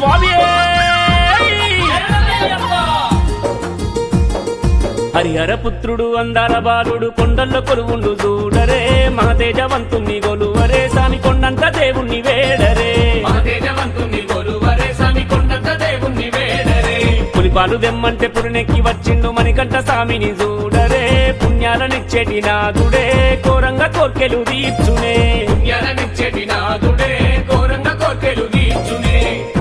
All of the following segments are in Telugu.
స్వామి హరిహర పుత్రుడు అందాల బాలుడు కొండల్లో కొలువుండు చూడరే మా తేజవంతుణ్ణి గొలువరే సామి కొండంత దేవుణ్ణి వేడరే మా తేజవంతుని కొలువరే స్వామి కొండంత దేవుణ్ణి వేడరే పులిపాలు దెమ్మంటే పురినెక్కి వచ్చిండు మణికంఠ స్వామిని చూడరే పుణ్యాలనిచ్చేటి నాదుడే కోరంగా కోర్కెలు తీర్చునే పుణ్యాలనిచ్చేటి నాదుడే ఘోరంగా కోర్కెలు తీర్చునే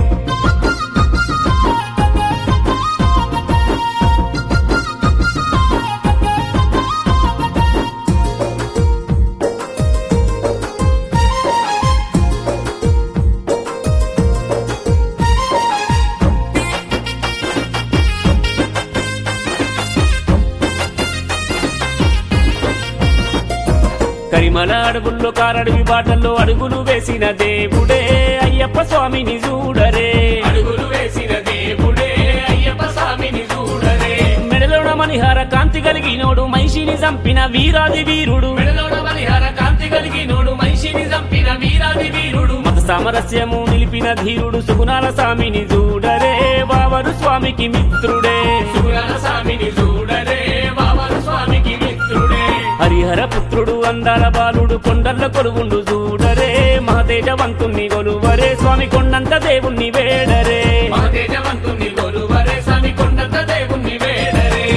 కరిమల అడవుల్లో కారడవి బాటల్లో అడుగులు వేసిన దేవుడే అయ్యప్ప స్వామిని చూడరే అడుగులు వేసిన దేవుడే అయ్యప్ప స్వామిని చూడరే మెడలోన మణిహార కాంతి కలిగినోడు మహిషిని చంపిన వీరాది వీరుడు మెడలోన మణిహార కాంతి కలిగినోడు మనిషిని చంపిన వీరాది వీరుడు మత సామరస్యము నిలిపిన ధీరుడు సుగుణాల స్వామిని చూడరే వావరు స్వామికి మిత్రుడే సుగుణాల స్వామిని చూడరే బాబరు స్వామికి మిత్రుడే హరిహర పుత్రుడు అందాల బాలుడు కొండల్ల కొలువుండు చూడరే మా తేజవంతుణ్ణి గొలువరే స్వామి కొండంత దేవుణ్ణి వేడరే మా తేజవంతుని కొలువరే స్వామి కొండంత దేవుణ్ణి వేడరే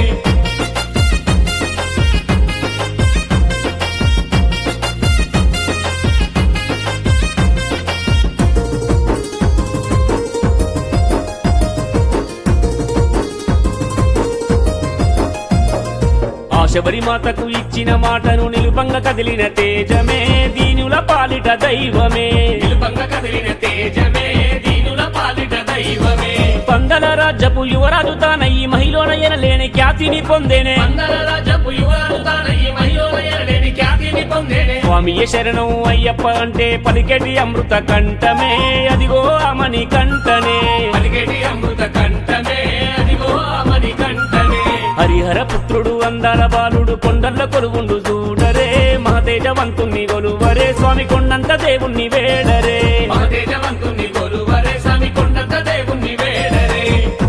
ఆ శబరి మాతకు ఇచ్చిన మాటను నిలుపంగా కదిలిన తేజమే దీనుల పాలిట దైవమే నిలుపంగ కదిలిన తేజమే దీనుల పాలిట దైవమే పందల రాజ్యపు యువరాజు తానయ్యి మహిళన ఎనలేని ఖ్యాతిని పొందేనే అందర రాజపు యువరాలు తానయ్యి మహిళలేని ఖ్యాతిని పొందేనే స్వామియ శరణం అయ్యప్ప అంటే పలికెటి అమృత కంఠమే అదిగో అమని కంఠనే పలికేటి అమృత కంఠమే అదిగో అమని కంఠమే హరిహర పుత్రుడు అందాల బాలుడు కొండల్ల కొలువుండు చూడరే మా తేజవంతుణ్ణి గొలువరే స్వామి కొండంత దేవుణ్ణి వేడరే మా తేజవంతుని కొలువరే స్వామి కొండంత దేవుణ్ణి వేడరే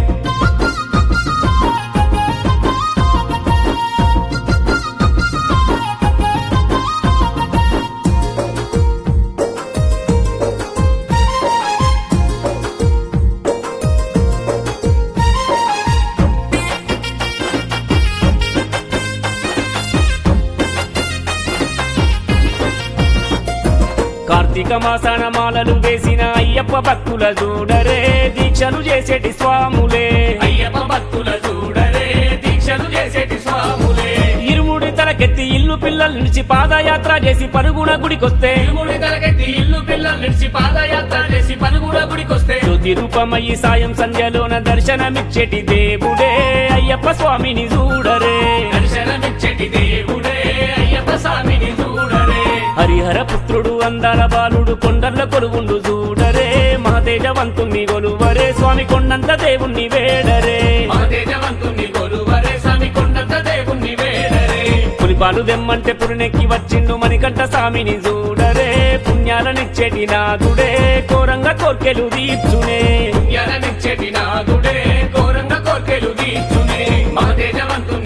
కార్తీక మాసాన మాలలు వేసిన అయ్యప్ప భక్తుల చూడరే దీక్షలు చేసేటి స్వాములే అయ్యప్ప భక్తుల చూడరే దీక్షలు చేసేటి స్వాములే ఇరుముడి తలకెత్తి ఇల్లు పిల్లల నుంచి పాదయాత్ర చేసి పరుగున గుడికొస్తే తిరుముడి తలకెత్తి ఇల్లు పిల్లల నుంచి పాదయాత్ర చేసి పలుగుడ గుడికొస్తే జ్యోతి రూపమయ్యి సాయం సంధ్యలోన దర్శనమిచ్చేటి దేవుడే అయ్యప్ప స్వామిని చూడరే దర్శనమిచ్చేటి దేవుడే అయ్యప్ప స్వామిని చూడరే హరిహర పుత్రుడు అందాల బాలుడు కొండల్ల కొలువుండు చూడరే మా తేజవంతుణ్ణి గొలువరే స్వామి కొండంత దేవుణ్ణి వేడరే మా తేజవంతుని కొలువరే స్వామి కొండంత దేవుణ్ణి వేడరే పులిపాలు దెమ్మంటే పురినెక్కి వచ్చిండు మణికంఠ స్వామిని చూడరే పుణ్యాలనిచ్చేటి నాదుడే కోరంగా కోర్కెలు తీర్చునే పుణ్యాలనిచ్చేటి నాదుడే ఘోరంగా కోర్కెలు తీర్చునే మా తేజవంతుని